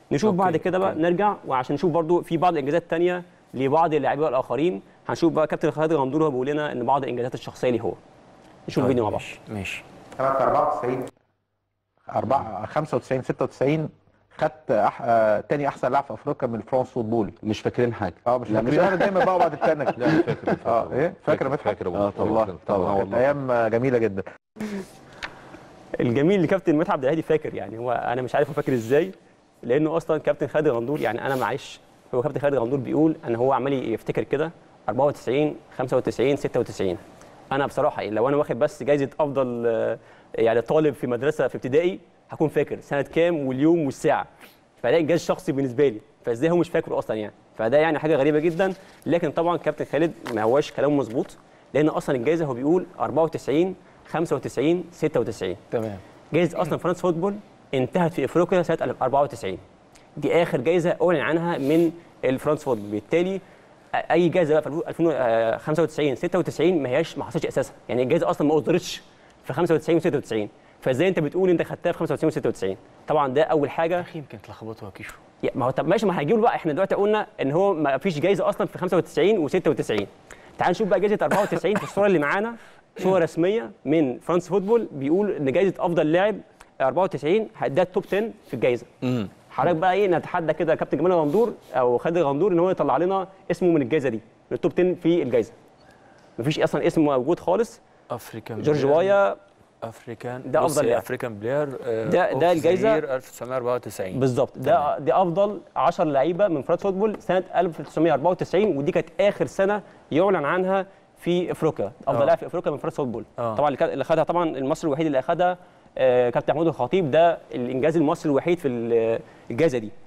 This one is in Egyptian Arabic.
نشوف أوكي، بعد كده بقى أوكي. نرجع وعشان نشوف برضو في بعض الانجازات الثانيه لبعض اللاعبين الاخرين هنشوف بقى كابتن خالد غندور هو بيقول لنا ان بعض الانجازات الشخصيه ليه هو نشوف الفيديو مع بعض ماشي ماشي سنة 94 4 95 96 خدت أح... آه... تاني احسن لاعب في افريقيا من فرانس فوتبول مش فاكرين حاجه اه مش لا، فاكر انا دايما بقى بعد التانك لا أنا فاكر فاكر اه ايه فاكر مدحت فاكر اه طبعا طبعا طبعا كانت والله ايام آه، جميله جدا الجميل اللي كابتن مدحت عبد الهادي فاكر يعني هو انا مش عارف هو فاكر ازاي لانه اصلا كابتن خالد غندور يعني انا معلش هو كابتن خالد غندور بيقول ان هو عمال يفتكر كده 94 95 96 انا بصراحه يعني لو انا واخد بس جايزه افضل آه، يعني طالب في مدرسه في ابتدائي هكون فاكر سنه كام واليوم والساعه فده انجاز شخصي بالنسبه لي فازاي هو مش فاكره اصلا يعني فده يعني حاجه غريبه جدا لكن طبعا كابتن خالد ما هواش كلامه مظبوط لان اصلا الجائزه هو بيقول 94 95 96 تمام جائزه اصلا فرنسا فوتبول انتهت في افريقيا سنه 94 دي اخر جائزه اعلن عنها من الفرنسا فوتبول بالتالي اي جائزه بقى في 2095 96 ما هياش ما حصلش اساسا يعني الجائزه اصلا ما اصدرتش في 95 و 96 فازاي انت بتقول انت خدتها في 95 و 96 طبعا ده اول حاجه اخي يمكن تلخبطوا يا كيشو يا- ما هو طب ماشي ما هيجيبوا بقى احنا دلوقتي قلنا ان هو ما فيش جايزه اصلا في 95 و96 تعال نشوف بقى جايزه 94 في الصوره اللي معانا صوره رسميه من فرانس فوتبول بيقول ان جايزه افضل لاعب 94 ده التوب 10 في الجايزه امم حضرتك بقى ايه نتحدى كده كابتن جمال غندور او خالد غندور ان هو يطلع لنا اسمه من الجائزه دي من التوب 10 في الجائزه مفيش اصلا اسم موجود خالص افريكان جورج بلاير. وايا افريكان ده بص أفضل يا لاعب. افريكان بلاير آه، ده- ده أوف الجايزة- زير 1994 بالظبط ده دي افضل 10 لعيبه من فرانس فوتبول سنه 1994 ودي كانت اخر سنه يعلن عنها في افريقيا افضل آه. لاعب في افريقيا من فرانس فوتبول آه. طبعا اللي كان- اللي خدها طبعا المصري الوحيد اللي اخدها آه، كابتن محمود الخطيب ده الانجاز المصري الوحيد في ال- الجائزه دي